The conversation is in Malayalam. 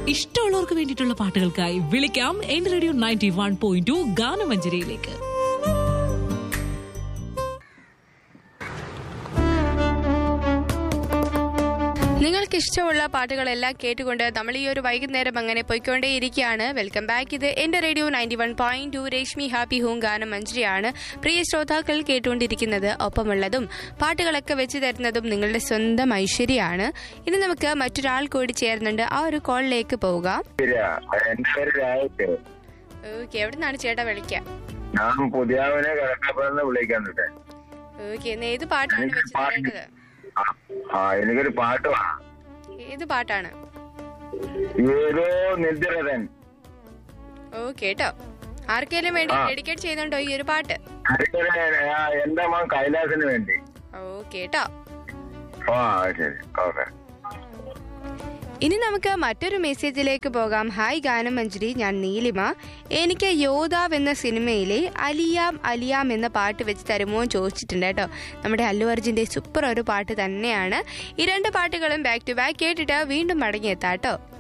ഇഷ്ടമുള്ളവർക്ക് വേണ്ടിയിട്ടുള്ള പാട്ടുകൾക്കായി വിളിക്കാം എന്റെ radio ninety one point two ഗാനമഞ്ജരിയിലേക്ക് നിങ്ങൾക്ക് ഇഷ്ടമുള്ള പാട്ടുകളെല്ലാം കേട്ടുകൊണ്ട് നമ്മൾ ഈ ഒരു വൈകുന്നേരം അങ്ങനെ പോയിക്കൊണ്ടേയിരിക്കുകയാണ് വെൽക്കം ബാക്ക് ഇത് എന്റെ radio ninety one point two Reshmi happy home ഗാനം മഞ്ജരിയാണ് പ്രിയ ശ്രോതാക്കൾ കേട്ടുകൊണ്ടിരിക്കുന്നത് ഒപ്പമുള്ളതും പാട്ടുകളൊക്കെ വെച്ച് തരുന്നതും നിങ്ങളുടെ സ്വന്തം ഐശ്വര്യമാണ് ഇനി നമുക്ക് മറ്റൊരാൾ കൂടി ചേർന്നുണ്ട് ആ ഒരു കോളിലേക്ക് പോകാം ശരിയാ എന്റെ പേര് രാജേഷ് ഓക്കെ എവിടെ നിന്നാണ് ചേട്ടാ വിളിക്കാം ഞാൻ പുതിയാവിനെ കിടക്കപ്പെടുന്ന വിളിക്കുന്നുണ്ട് ഓക്കെ ഇന്ന് ഏത് പാട്ടാണ് വെച്ച് തരേണ്ടത് ആ, ആ എനിക്കൊരു പാട്ട് വേണം ഏത് പാട്ടാണ് ഏതോ നിദ്രതൻ ഓ കേട്ടോ ആർക്കെങ്കിലും വേണ്ടി ആ. ഡെഡിക്കേറ്റ് ചെയ്യുന്നുണ്ടോ ഈ ഒരു പാട്ട് അടുത്തത് ആ, എന്റെ മോൻ കൈലാസിന് വേണ്ടി ഓ കേട്ടോ ആ ശരി ഓക്കെ ഇനി നമുക്ക് മറ്റൊരു മെസ്സേജിലേക്ക് പോകാം ഹായ് ഗാനം മഞ്ജരി ഞാൻ നീലിമ എനിക്ക് യോദ്ധാവ് എന്ന സിനിമയിലെ അലിയാം അലിയാം എന്ന പാട്ട് വെച്ച് തരുമോ എന്ന് ചോദിച്ചിട്ടുണ്ട് കേട്ടോ നമ്മുടെ അല്ലു അർജുന്റെ സൂപ്പർ ഒരു പാട്ട് തന്നെയാണ് ഈ രണ്ട് പാട്ടുകളും ബാക്ക് ടു ബാക്ക് കേട്ടിട്ട് വീണ്ടും മടങ്ങിയെത്താം കേട്ടോ